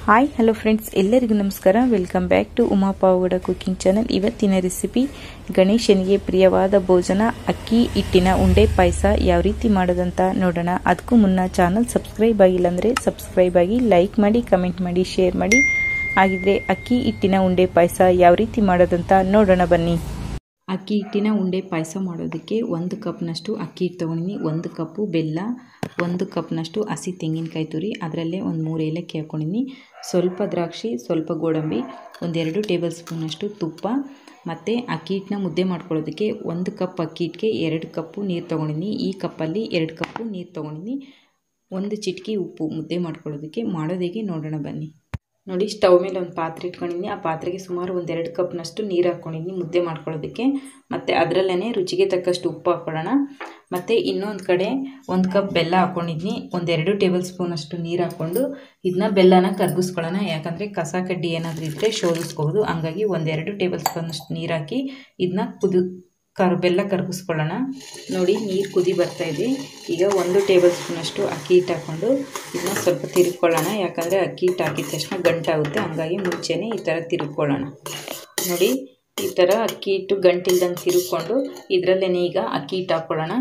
hi hello friends ಎಲ್ಲರಿಗೂ ನಮಸ್ಕಾರ welcome back to Uma Pavagada cooking channel ಇವತ್ತಿನ ರೆಸಿಪಿ ಗಣೇಶನಿಗೆ ಪ್ರಿಯವಾದ ಭೋಜನ ಅಕ್ಕಿ ಹಿಟ್ಟಿನ ಉಂಡೆ ಪಾಯಸ ಯಾವ ರೀತಿ ಮಾಡೋದಂತ ನೋಡೋಣ ಅದಕ್ಕೂ ಮುನ್ನ ಚಾನಲ್ ಸಬ್ಸ್ಕ್ರೈಬ್ ಆಗಿಲ್ಲ ಅಂದರೆ ಸಬ್ಸ್ಕ್ರೈಬ್ ಆಗಿ ಲೈಕ್ ಮಾಡಿ ಕಮೆಂಟ್ ಮಾಡಿ ಶೇರ್ ಮಾಡಿ ಹಾಗಿದ್ರೆ ಅಕ್ಕಿ ಹಿಟ್ಟಿನ ಉಂಡೆ ಪಾಯಸ ಯಾವ ರೀತಿ ಮಾಡೋದಂತ ನೋಡೋಣ ಬನ್ನಿ ಅಕ್ಕಿ ಹಿಟ್ಟಿನ ಉಂಡೆ ಪಾಯಸ ಮಾಡೋದಕ್ಕೆ ಒಂದು ಕಪ್ನಷ್ಟು ಅಕ್ಕಿ ಹಿಟ್ಟು ತೊಗೊಂಡಿನಿ ಒಂದು ಕಪ್ಪು ಬೆಲ್ಲ ಒಂದು ಕಪ್ನಷ್ಟು ಹಸಿ ತೆಂಗಿನಕಾಯಿ ತುರಿ ಅದರಲ್ಲೇ ಒಂದು ಮೂರು ಏಲಕ್ಕಿ ಹಾಕ್ಕೊಂಡಿನಿ ಸ್ವಲ್ಪ ದ್ರಾಕ್ಷಿ ಸ್ವಲ್ಪ ಗೋಡಂಬಿ ಒಂದೆರಡು ಟೇಬಲ್ ಸ್ಪೂನಷ್ಟು ತುಪ್ಪ ಮತ್ತು ಅಕ್ಕಿ ಹಿಟ್ಟನ್ನ ಮುದ್ದೆ ಮಾಡ್ಕೊಳ್ಳೋದಕ್ಕೆ ಒಂದು ಕಪ್ ಅಕ್ಕಿ ಹಿಟ್ಟಿಗೆ ಎರಡು ಕಪ್ಪು ನೀರು ತೊಗೊಂಡಿನಿ ಈ ಕಪ್ಪಲ್ಲಿ ಎರಡು ಕಪ್ಪು ನೀರು ತೊಗೊಂಡಿನಿ ಒಂದು ಚಿಟಕಿ ಉಪ್ಪು ಮುದ್ದೆ ಮಾಡ್ಕೊಳ್ಳೋದಕ್ಕೆ ಮಾಡೋದೇಗೆ ನೋಡೋಣ ಬನ್ನಿ ನೋಡಿ ಸ್ಟವ್ ಮೇಲೆ ಒಂದು ಪಾತ್ರೆ ಇಟ್ಕೊಂಡಿನಿ ಆ ಪಾತ್ರೆಗೆ ಸುಮಾರು ಒಂದೆರಡು ಕಪ್ನಷ್ಟು ನೀರು ಹಾಕ್ಕೊಂಡಿನಿ ಮುದ್ದೆ ಮಾಡ್ಕೊಳ್ಳೋದಕ್ಕೆ ಮತ್ತು ಅದರಲ್ಲೇ ರುಚಿಗೆ ತಕ್ಕಷ್ಟು ಉಪ್ಪು ಹಾಕ್ಕೊಳ್ಳೋಣ ಮತ್ತು ಇನ್ನೊಂದು ಕಡೆ ಒಂದು ಕಪ್ ಬೆಲ್ಲ ಹಾಕ್ಕೊಂಡಿದ್ನಿ ಒಂದೆರಡು ಟೇಬಲ್ ಸ್ಪೂನಷ್ಟು ನೀರು ಹಾಕ್ಕೊಂಡು ಇದನ್ನ ಬೆಲ್ಲನ ಕರಗಿಸ್ಕೊಳ್ಳೋಣ ಯಾಕಂದರೆ ಕಸ ಕಡ್ಡಿ ಏನಾದರೂ ಇದ್ದರೆ ಶೋಧಿಸ್ಕೋಬೋದು ಹಂಗಾಗಿ ಒಂದೆರಡು ಟೇಬಲ್ ಸ್ಪೂನಷ್ಟು ನೀರು ಹಾಕಿ ಇದನ್ನ ಕುದು ಕರ್ ಬೆಲ್ಲ ಕರಗಿಸ್ಕೊಳ್ಳೋಣ ನೋಡಿ ನೀರು ಕುದಿ ಬರ್ತಾ ಇದೆ ಈಗ ಒಂದು ಟೇಬಲ್ ಸ್ಪೂನಷ್ಟು ಅಕ್ಕಿ ಹಿಟ್ಟು ಹಾಕ್ಕೊಂಡು ಇದನ್ನ ಸ್ವಲ್ಪ ತಿರುಗ್ಕೊಳ್ಳೋಣ ಯಾಕಂದರೆ ಅಕ್ಕಿ ಹಿಟ್ಟು ಹಾಕಿದ ತಕ್ಷಣ ಗಂಟಾಗುತ್ತೆ ಹಂಗಾಗಿ ಮುಂಚೆನೇ ಈ ಥರ ತಿರುಗ್ಕೊಳ್ಳೋಣ ನೋಡಿ ಈ ಥರ ಅಕ್ಕಿ ಹಿಟ್ಟು ಗಂಟಿಲ್ದಂಗೆ ತಿರುಗ್ಕೊಂಡು ಇದರಲ್ಲೇ ಈಗ ಅಕ್ಕಿ ಹಿಟ್ಟು ಹಾಕ್ಕೊಳ್ಳೋಣ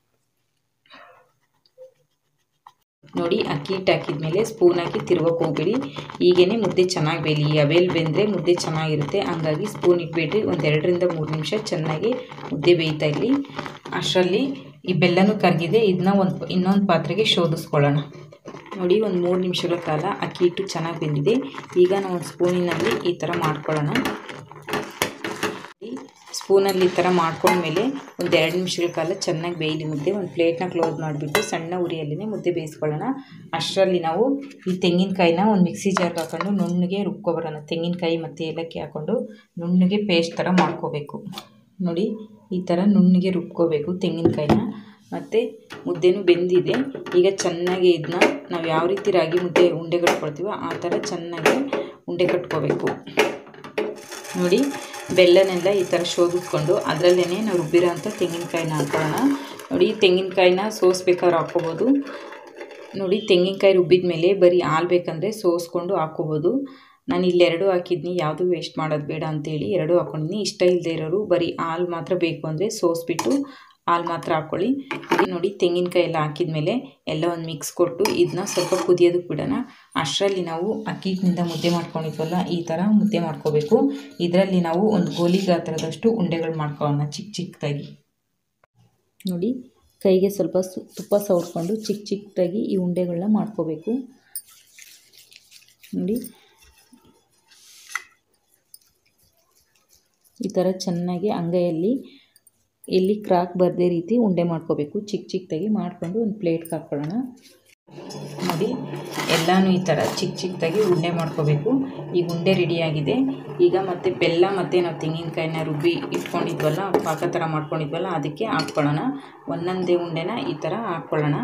ನೋಡಿ ಅಕ್ಕಿ ಹಿಟ್ಟು ಹಾಕಿದ್ಮೇಲೆ ಸ್ಪೂನ್ ಹಾಕಿ ತಿರುಗಕ್ಕೆ ಹೋಗ್ಬೇಡಿ ಈಗೇನೆ ಮುದ್ದೆ ಚೆನ್ನಾಗಿ ಬೇಲಿ ಅವೇಲ್ ಬೆಂದರೆ ಮುದ್ದೆ ಚೆನ್ನಾಗಿರುತ್ತೆ ಹಂಗಾಗಿ ಸ್ಪೂನ್ ಇಟ್ಬೇಡ್ರಿ ಒಂದೆರಡರಿಂದ ಮೂರು ನಿಮಿಷ ಚೆನ್ನಾಗಿ ಮುದ್ದೆ ಬೇಯ್ತಾ ಇರಲಿ ಅಷ್ಟರಲ್ಲಿ ಈ ಬೆಲ್ಲನೂ ಕರಗಿದೆ ಇದನ್ನ ಒಂದು ಇನ್ನೊಂದು ಪಾತ್ರೆಗೆ ಶೋಧಿಸ್ಕೊಳ್ಳೋಣ ನೋಡಿ ಒಂದು ಮೂರು ನಿಮಿಷಗಳ ಕಾಲ ಅಕ್ಕಿ ಹಿಟ್ಟು ಚೆನ್ನಾಗಿ ಬೆಂದಿದೆ ಈಗ ನಾವು ಒಂದು ಸ್ಪೂನಿನಲ್ಲಿ ಈ ಥರ ಮಾಡ್ಕೊಳ್ಳೋಣ ಸ್ಪೂನಲ್ಲಿ ಈ ಥರ ಮಾಡ್ಕೊಂಡ್ಮೇಲೆ ಒಂದು ಎರಡು ನಿಮಿಷಗಳ ಕಾಲ ಚೆನ್ನಾಗಿ ಬೇಯಲಿ ಮುದ್ದೆ ಒಂದು ಪ್ಲೇಟ್ನ ಕ್ಲೋಸ್ ಮಾಡಿಬಿಟ್ಟು ಸಣ್ಣ ಉರಿಯಲ್ಲೇ ಮುದ್ದೆ ಬೇಯಿಸ್ಕೊಳ್ಳೋಣ ಅಷ್ಟರಲ್ಲಿ ನಾವು ಈ ತೆಂಗಿನಕಾಯಿನ ಒಂದು ಮಿಕ್ಸಿ ಜಾರ್ಗೆ ಹಾಕೊಂಡು ನುಣ್ಣಗೆ ರುಬ್ಕೊಬರೋಣ ತೆಂಗಿನಕಾಯಿ ಮತ್ತು ಏಲಕ್ಕಿ ಹಾಕ್ಕೊಂಡು ನುಣ್ಣಗೆ ಪೇಸ್ಟ್ ಥರ ಮಾಡ್ಕೋಬೇಕು ನೋಡಿ ಈ ಥರ ನುಣ್ಣಗೆ ರುಬ್ಕೋಬೇಕು ತೆಂಗಿನಕಾಯಿನ ಮತ್ತು ಮುದ್ದೆನೂ ಬೆಂದಿದೆ ಈಗ ಚೆನ್ನಾಗಿ ಇದನ್ನ ನಾವು ಯಾವ ರೀತಿ ರಾಗಿ ಮುದ್ದೆ ಉಂಡೆ ಕಟ್ಕೊಳ್ತೀವೋ ಆ ಥರ ಚೆನ್ನಾಗಿ ಉಂಡೆ ಕಟ್ಕೋಬೇಕು ನೋಡಿ ಬೆಲ್ಲನೆಲ್ಲ ಈ ಥರ ಶೋಧಿಸ್ಕೊಂಡು ಅದರಲ್ಲೇ ನಾವು ರುಬ್ಬಿರೋ ಅಂಥ ತೆಂಗಿನಕಾಯಿನ ಹಾಕೊಳ್ಳೋಣ ನೋಡಿ ತೆಂಗಿನಕಾಯಿನ ಸೋಸ್ಬೇಕಾದ್ರೆ ಹಾಕ್ಕೋಬೋದು ನೋಡಿ ತೆಂಗಿನಕಾಯಿ ರುಬ್ಬಿದ ಮೇಲೆ ಬರೀ ಹಾಲು ಬೇಕಂದರೆ ಸೋಸ್ಕೊಂಡು ಹಾಕ್ಕೋಬೋದು ನಾನು ಇಲ್ಲೆರಡು ಹಾಕಿದ್ನಿ ಯಾವುದು ವೇಸ್ಟ್ ಮಾಡೋದು ಬೇಡ ಅಂತೇಳಿ ಎರಡು ಹಾಕ್ಕೊಂಡಿನಿ ಇಷ್ಟ ಇಲ್ಲದೆ ಇರೋರು ಬರೀ ಹಾಲು ಮಾತ್ರ ಬೇಕು ಅಂದರೆ ಸೋಸ್ಬಿಟ್ಟು ಹಾಲು ಮಾತ್ರ ಹಾಕ್ಕೊಳ್ಳಿ ಈಗ ನೋಡಿ ತೆಂಗಿನಕಾಯಿ ಎಲ್ಲ ಹಾಕಿದ್ಮೇಲೆ ಎಲ್ಲ ಒಂದು ಮಿಕ್ಸ್ ಕೊಟ್ಟು ಇದನ್ನ ಸ್ವಲ್ಪ ಕುದಿಯೋದಕ್ಕೆ ಬಿಡೋಣ ಅಷ್ಟರಲ್ಲಿ ನಾವು ಅಕ್ಕಿ ಹಿಟ್ಟಿನಿಂದ ಮುದ್ದೆ ಮಾಡ್ಕೊಂಡಿದ್ವಲ್ಲ ಈ ಥರ ಮುದ್ದೆ ಮಾಡ್ಕೋಬೇಕು ಇದರಲ್ಲಿ ನಾವು ಒಂದು ಗೋಲಿ ಗಾತ್ರದಷ್ಟು ಉಂಡೆಗಳು ಮಾಡ್ಕೊಳ್ಳೋಣ ಚಿಕ್ಕ ಚಿಕ್ಕದಾಗಿ ನೋಡಿ ಕೈಗೆ ಸ್ವಲ್ಪ ಸು ತುಪ್ಪ ಸವರ್ಕೊಂಡು ಚಿಕ್ಕ ಚಿಕ್ಕದಾಗಿ ಈ ಉಂಡೆಗಳನ್ನ ಮಾಡ್ಕೋಬೇಕು ನೋಡಿ ಈ ಥರ ಚೆನ್ನಾಗಿ ಅಂಗೈಯಲ್ಲಿ ಎಲ್ಲಿ ಕ್ರಾಕ್ ಬರದೇ ರೀತಿ ಉಂಡೆ ಮಾಡ್ಕೋಬೇಕು ಚಿಕ್ಕ ಚಿಕ್ಕದಾಗಿ ಮಾಡಿಕೊಂಡು ಒಂದು ಪ್ಲೇಟ್ಗೆ ಹಾಕ್ಕೊಳ್ಳೋಣ ನೋಡಿ ಎಲ್ಲನೂ ಈ ಥರ ಚಿಕ್ಕ ಚಿಕ್ಕದಾಗಿ ಉಂಡೆ ಮಾಡ್ಕೋಬೇಕು ಈಗ ಉಂಡೆ ರೆಡಿಯಾಗಿದೆ ಈಗ ಮತ್ತು ಬೆಲ್ಲ ಮತ್ತು ನಾವು ತೆಂಗಿನಕಾಯಿನ ರುಬ್ಬಿ ಇಟ್ಕೊಂಡಿದ್ವಲ್ಲ ಪಾಕ ಥರ ಮಾಡ್ಕೊಂಡಿದ್ವಲ್ಲ ಅದಕ್ಕೆ ಹಾಕ್ಕೊಳ್ಳೋಣ ಒಂದೊಂದೇ ಉಂಡೆನ ಈ ಥರ ಹಾಕ್ಕೊಳ್ಳೋಣ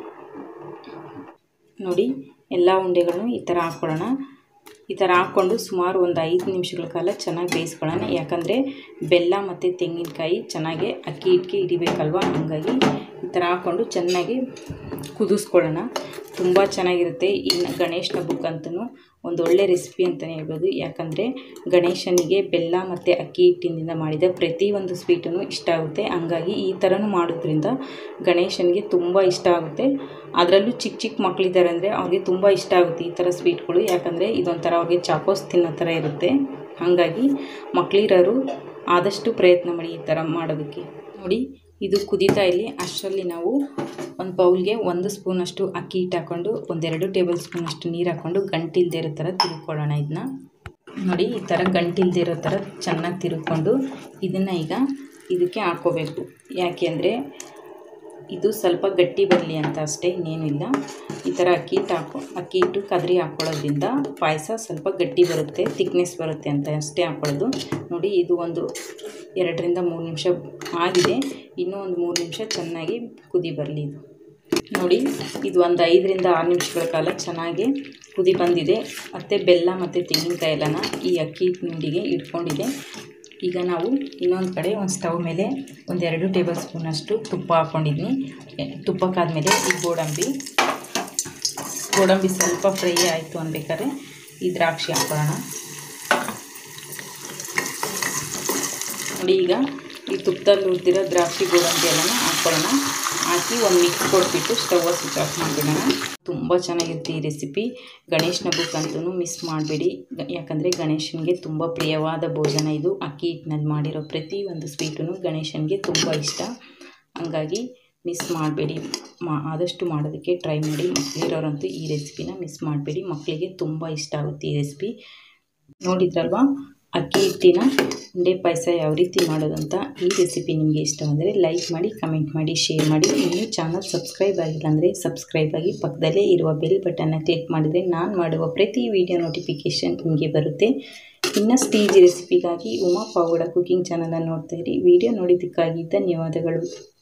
ನೋಡಿ ಎಲ್ಲ ಉಂಡೆಗಳನ್ನು ಈ ಥರ ಹಾಕ್ಕೊಳ್ಳೋಣ ಈ ಥರ ಹಾಕ್ಕೊಂಡು ಸುಮಾರು ಒಂದು ಐದು ನಿಮಿಷಗಳ ಕಾಲ ಚೆನ್ನಾಗಿ ಬೇಯಿಸ್ಕೊಳ್ಳೋಣ ಯಾಕಂದರೆ ಬೆಲ್ಲ ಮತ್ತು ತೆಂಗಿನಕಾಯಿ ಚೆನ್ನಾಗಿ ಅಕ್ಕಿ ಹಿಟ್ಟಿಗೆ ಹಿಡಿಬೇಕಲ್ವ ಹಾಗಾಗಿ ಈ ಥರ ಹಾಕ್ಕೊಂಡು ಚೆನ್ನಾಗಿ ಕುದಿಸ್ಕೊಳ್ಳೋಣ ತುಂಬ ಚೆನ್ನಾಗಿರುತ್ತೆ ಇನ್ನು ಗಣೇಶನ ಹಬ್ಬಕ್ಕಂತೂ ಒಂದು ಒಳ್ಳೆ ರೆಸಿಪಿ ಅಂತಲೇ ಹೇಳ್ಬೋದು ಯಾಕಂದರೆ ಗಣೇಶನಿಗೆ ಬೆಲ್ಲ ಮತ್ತು ಅಕ್ಕಿ ಹಿಟ್ಟಿನಿಂದ ಮಾಡಿದ ಪ್ರತಿಯೊಂದು ಸ್ವೀಟೂ ಇಷ್ಟ ಆಗುತ್ತೆ ಹಂಗಾಗಿ ಈ ಥರನೂ ಮಾಡೋದ್ರಿಂದ ಗಣೇಶನಿಗೆ ತುಂಬ ಇಷ್ಟ ಆಗುತ್ತೆ ಅದರಲ್ಲೂ ಚಿಕ್ಕ ಚಿಕ್ಕ ಮಕ್ಕಳಿದ್ದಾರೆ ಅಂದರೆ ಅವ್ರಿಗೆ ತುಂಬ ಇಷ್ಟ ಆಗುತ್ತೆ ಈ ಥರ ಸ್ವೀಟ್ಗಳು ಯಾಕಂದರೆ ಇದೊಂಥರ ಅವ್ರಿಗೆ ಚಾಕೋಸ್ ತಿನ್ನೋ ಥರ ಇರುತ್ತೆ ಹಾಗಾಗಿ ಮಕ್ಕಳಿರೋರು ಆದಷ್ಟು ಪ್ರಯತ್ನ ಮಾಡಿ ಈ ಥರ ಮಾಡೋದಕ್ಕೆ ನೋಡಿ ಇದು ಕುದೀತಾ ಇಲ್ಲಿ ಅಷ್ಟರಲ್ಲಿ ನಾವು ಒಂದು ಬೌಲ್ಗೆ ಒಂದು ಸ್ಪೂನಷ್ಟು ಅಕ್ಕಿ ಹಿಟ್ಟು ಹಾಕ್ಕೊಂಡು ಒಂದೆರಡು ಟೇಬಲ್ ಸ್ಪೂನಷ್ಟು ನೀರು ಹಾಕ್ಕೊಂಡು ಗಂಟಿಲ್ದೇ ಇರೋ ಥರ ತಿರುಗ್ಕೊಳ್ಳೋಣ ಇದನ್ನ ನೋಡಿ ಈ ಥರ ಗಂಟಿಲ್ದೇ ಇರೋ ಥರ ಚೆನ್ನಾಗಿ ತಿರುಗ್ಕೊಂಡು ಇದನ್ನು ಈಗ ಇದಕ್ಕೆ ಹಾಕ್ಕೋಬೇಕು ಯಾಕೆ ಅಂದರೆ ಇದು ಸ್ವಲ್ಪ ಗಟ್ಟಿ ಬರಲಿ ಅಂತ ಅಷ್ಟೇ ಇನ್ನೇನಿಲ್ಲ ಈ ಥರ ಅಕ್ಕಿ ಹಿಟ್ಟು ಹಾಕೋ ಅಕ್ಕಿ ಹಿಟ್ಟು ಕದರಿ ಹಾಕ್ಕೊಳ್ಳೋದ್ರಿಂದ ಪಾಯಸ ಸ್ವಲ್ಪ ಗಟ್ಟಿ ಬರುತ್ತೆ ತಿಕ್ನೆಸ್ ಬರುತ್ತೆ ಅಂತ ಅಷ್ಟೇ ಹಾಕ್ಕೊಳ್ಳೋದು ನೋಡಿ ಇದು ಒಂದು ಎರಡರಿಂದ ಮೂರು ನಿಮಿಷ ಆಗಿದೆ ಇನ್ನೂ ಒಂದು ಮೂರು ನಿಮಿಷ ಚೆನ್ನಾಗಿ ಕುದಿ ಬರಲಿ ಇದು ನೋಡಿ ಇದು ಒಂದು ಐದರಿಂದ ಆರು ನಿಮಿಷಗಳ ಕಾಲ ಚೆನ್ನಾಗಿ ಕುದಿ ಬಂದಿದೆ ಮತ್ತು ಬೆಲ್ಲ ಮತ್ತು ತೆಂಗಿನಕಾಯಿ ಎಲ್ಲನ ಈ ಅಕ್ಕಿ ಹಿಂಡಿಗೆ ಇಟ್ಕೊಂಡಿದೆ ಈಗ ನಾವು ಇನ್ನೊಂದು ಕಡೆ ಒಂದು ಸ್ಟವ್ ಮೇಲೆ ಒಂದೆರಡು ಟೇಬಲ್ ಸ್ಪೂನಷ್ಟು ತುಪ್ಪ ಹಾಕ್ಕೊಂಡಿದ್ನಿ ತುಪ್ಪಕ್ಕಾದ್ಮೇಲೆ ಈ ಗೋಡಂಬಿ ಗೋಡಂಬಿ ಸ್ವಲ್ಪ ಫ್ರೈ ಆಯಿತು ಅನ್ಬೇಕಾದ್ರೆ ಈ ದ್ರಾಕ್ಷಿ ಹಾಕೊಳ್ಳೋಣ ನೋಡಿ ಈಗ ಈ ತುಪ್ಪದಲ್ಲಿ ಹುರಿದಿರೋ ದ್ರಾಕ್ಷಿ ಗೋಡಂಬಿ ಎಲ್ಲನೂ ಹಾಕ್ಕೊಳ್ಳೋಣ ಹಾಕಿ ಒಂದು ಮಿಕ್ಸ್ ಕೊಟ್ಬಿಟ್ಟು ಸ್ಟವ್ ಸ್ವಿಚ್ ಆಫ್ ಮಾಡಿಬಿಡೋಣ ತುಂಬ ಚೆನ್ನಾಗಿರುತ್ತೆ ಈ ರೆಸಿಪಿ ಗಣೇಶನ ಹಬ್ಬಕ್ಕಂತೂ ಮಿಸ್ ಮಾಡಬೇಡಿ ಯಾಕಂದರೆ ಗಣೇಶನಿಗೆ ತುಂಬ ಪ್ರಿಯವಾದ ಭೋಜನ ಇದು ಅಕ್ಕಿ ಹಿಟ್ಟಿನಲ್ಲಿ ಮಾಡಿರೋ ಪ್ರತಿ ಒಂದು ಸ್ವೀಟೂ ಗಣೇಶನಿಗೆ ತುಂಬ ಇಷ್ಟ ಹಂಗಾಗಿ ಮಿಸ್ ಮಾಡಬೇಡಿ ಮಾ ಆದಷ್ಟು ಮಾಡೋದಕ್ಕೆ ಟ್ರೈ ಮಾಡಿ ಮಕ್ಕಳಿರೋರಂತೂ ಈ ರೆಸಿಪಿನ ಮಿಸ್ ಮಾಡಬೇಡಿ ಮಕ್ಕಳಿಗೆ ತುಂಬ ಇಷ್ಟ ಆಗುತ್ತೆ ಈ ರೆಸಿಪಿ ನೋಡಿದ್ರಲ್ವಾ ಅಕ್ಕಿ ಹಿಟ್ಟಿನ ಉಂಡೆ ಪಾಯಸ ಯಾವ ರೀತಿ ಮಾಡೋದಂತ ಈ ರೆಸಿಪಿ ನಿಮಗೆ ಇಷ್ಟವಾದರೆ ಲೈಕ್ ಮಾಡಿ ಕಮೆಂಟ್ ಮಾಡಿ ಶೇರ್ ಮಾಡಿ ಇನ್ನೂ ಚಾನಲ್ ಸಬ್ಸ್ಕ್ರೈಬ್ ಆಗಿಲ್ಲ ಅಂದರೆ ಸಬ್ಸ್ಕ್ರೈಬ್ ಆಗಿ ಪಕ್ಕದಲ್ಲೇ ಇರುವ ಬೆಲ್ ಬಟನ್ನ ಕ್ಲಿಕ್ ಮಾಡಿದರೆ ನಾನು ಮಾಡುವ ಪ್ರತಿ ವಿಡಿಯೋ ನೋಟಿಫಿಕೇಷನ್ ನಿಮಗೆ ಬರುತ್ತೆ ಇನ್ನಷ್ಟು ಈಜಿ ರೆಸಿಪಿಗಾಗಿ ಉಮಾ ಪಾವಡ ಕುಕಿಂಗ್ ಚಾನಲನ್ನು ನೋಡ್ತಾ ಇರಿ ವಿಡಿಯೋ ನೋಡಿದ್ದಕ್ಕಾಗಿ ಧನ್ಯವಾದಗಳು